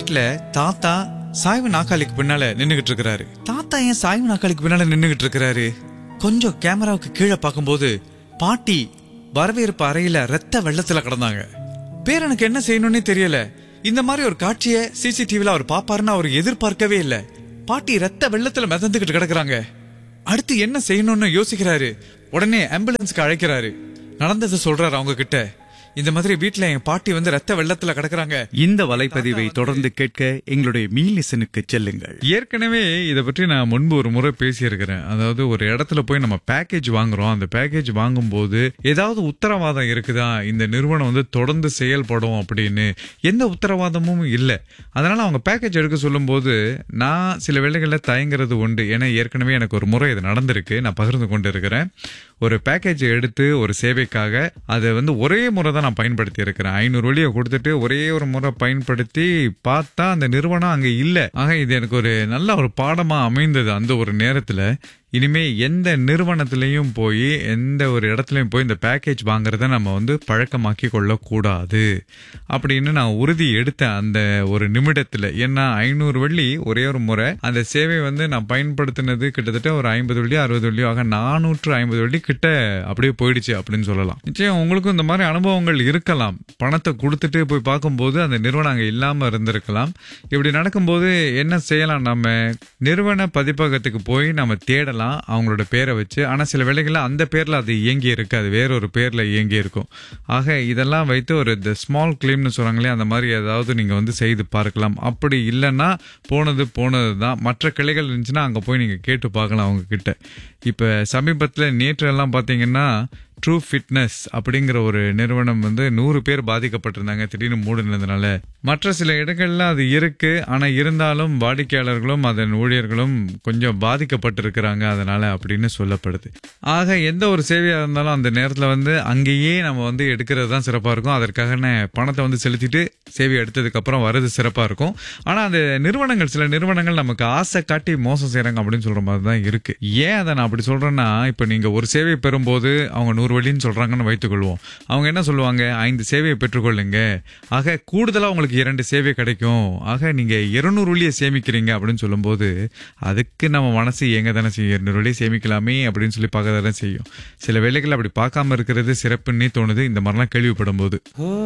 வீட்ல தாத்தா சாய்வு நாக்காளிக்கு பின்னால நின்னுகிட்டு இருக்கிறாரு தாத்தா ஏன் சாய்வு நாக்காளிக்கு பின்னால நின்னுகிட்டு இருக்கிறாரு கொஞ்சம் கேமராவுக்கு கீழே பார்க்கும்போது பாட்டி வரவேற்பு அறையில ரத்த வெள்ளத்துல கிடந்தாங்க பேரனுக்கு என்ன செய்யணும்னே தெரியல இந்த மாதிரி ஒரு காட்சியை சிசிடிவில அவர் பாப்பாருன்னு அவர் எதிர்பார்க்கவே இல்ல பாட்டி ரத்த வெள்ளத்துல மிதந்துகிட்டு கிடக்குறாங்க அடுத்து என்ன செய்யணும்னு யோசிக்கிறாரு உடனே ஆம்புலன்ஸ்க்கு அழைக்கிறாரு நடந்ததை சொல்றாரு அவங்க கிட்ட இந்த மாதிரி வீட்ல என் பாட்டி வந்து ரத்த வெள்ளத்துல கிடக்குறாங்க இந்த வலைப்பதிவை தொடர்ந்து கேட்க எங்களுடைய மீலிசனுக்கு செல்லுங்கள் ஏற்கனவே இதை பற்றி நான் முன்பு ஒரு முறை பேசியிருக்கிறேன் அதாவது ஒரு இடத்துல போய் நம்ம பேக்கேஜ் வாங்குறோம் அந்த பேக்கேஜ் வாங்கும்போது ஏதாவது உத்தரவாதம் இருக்குதா இந்த நிறுவனம் வந்து தொடர்ந்து செயல்படும் அப்படின்னு எந்த உத்தரவாதமும் இல்லை அதனால அவங்க பேக்கேஜ் எடுக்க சொல்லும்போது நான் சில வேளைகளில் தயங்குறது உண்டு ஏன்னா ஏற்கனவே எனக்கு ஒரு முறை இது நடந்திருக்கு நான் பகிர்ந்து கொண்டு இருக்கிறேன் ஒரு பேக்கேஜ் எடுத்து ஒரு சேவைக்காக அதை வந்து ஒரே முறை தான் நான் பயன்படுத்தி இருக்கிறேன் ஐநூறு வழியை கொடுத்துட்டு ஒரே ஒரு முறை பயன்படுத்தி பார்த்தா அந்த நிறுவனம் அங்க இல்லை ஆக இது எனக்கு ஒரு நல்ல ஒரு பாடமா அமைந்தது அந்த ஒரு நேரத்துல இனிமே எந்த நிறுவனத்திலையும் போய் எந்த ஒரு இடத்துலையும் போய் இந்த பேக்கேஜ் வாங்குறத நம்ம வந்து பழக்கமாக்கி கொள்ளக்கூடாது அப்படின்னு நான் உறுதி எடுத்தேன் அந்த ஒரு நிமிடத்துல ஏன்னா ஐநூறு வெள்ளி ஒரே ஒரு முறை அந்த சேவை வந்து நான் பயன்படுத்தினது கிட்டத்தட்ட ஒரு ஐம்பது வெள்ளி அறுபது வெள்ளி ஆக நானூற்று ஐம்பது வெள்ளி கிட்ட அப்படியே போயிடுச்சு அப்படின்னு சொல்லலாம் நிச்சயம் உங்களுக்கும் இந்த மாதிரி அனுபவங்கள் இருக்கலாம் பணத்தை கொடுத்துட்டு போய் பார்க்கும்போது அந்த நிறுவனம் அங்கே இல்லாம இருந்திருக்கலாம் இப்படி நடக்கும்போது என்ன செய்யலாம் நம்ம நிறுவன பதிப்பகத்துக்கு போய் நம்ம தேடலாம் அவங்களோட பேரை வச்சு ஆனா சில வேளைகள்ல அந்த பேர்ல அது இயங்கி இருக்காது வேற ஒரு பேர்ல இயங்கி இருக்கும் ஆக இதெல்லாம் வைத்து ஒரு இந்த ஸ்மால் கிளைம்னு சொல்றாங்களே அந்த மாதிரி ஏதாவது நீங்க வந்து செய்து பார்க்கலாம் அப்படி இல்லைன்னா போனது போனது தான் மற்ற கிளைகள் இருந்துச்சுன்னா அங்க போய் நீங்க கேட்டு பார்க்கலாம் அவங்க கிட்ட இப்ப சமீபத்துல நேற்று எல்லாம் பாத்தீங்கன்னா ட்ரூ ஃபிட்னஸ் அப்படிங்கிற ஒரு நிறுவனம் வந்து நூறு பேர் பாதிக்கப்பட்டிருந்தாங்க திடீர்னு மூடினதுனால மற்ற சில இடங்கள்ல அது இருக்கு ஆனா இருந்தாலும் வாடிக்கையாளர்களும் அதன் ஊழியர்களும் கொஞ்சம் பாதிக்கப்பட்டிருக்கிறாங்க அதனால அப்படின்னு சொல்லப்படுது ஆக எந்த ஒரு சேவையா இருந்தாலும் அந்த நேரத்துல வந்து அங்கேயே நம்ம வந்து எடுக்கிறது தான் சிறப்பா இருக்கும் அதற்காக பணத்தை வந்து செலுத்திட்டு சேவை எடுத்ததுக்கு அப்புறம் வர்றது சிறப்பா இருக்கும் ஆனா அந்த நிறுவனங்கள் சில நிறுவனங்கள் நமக்கு ஆசை காட்டி மோசம் செய்றாங்க அப்படின்னு சொல்ற மாதிரி தான் இருக்கு ஏன் அதை நான் அப்படி சொல்றேன்னா இப்ப நீங்க ஒரு சேவை பெறும்போது அவங்க நூறு வழின்னு சொல்றாங்கன்னு வைத்துக்கொள்வோம் அவங்க என்ன சொல்லுவாங்க ஐந்து சேவையை பெற்றுக்கொள்ளுங்க ஆக கூடுதலா உங்களுக்கு இரண்டு சேவை கிடைக்கும் ஆக நீங்க இருநூறு வழியை சேமிக்கிறீங்க அப்படின்னு சொல்லும்போது அதுக்கு நம்ம மனசு எங்க தானே செய்யும் இருநூறு வழியை சேமிக்கலாமே அப்படின்னு சொல்லி பார்க்க தானே செய்யும் சில வேலைகள் அப்படி பார்க்காம இருக்கிறது சிறப்புன்னே தோணுது இந்த மாதிரிலாம் கேள்விப்படும் போது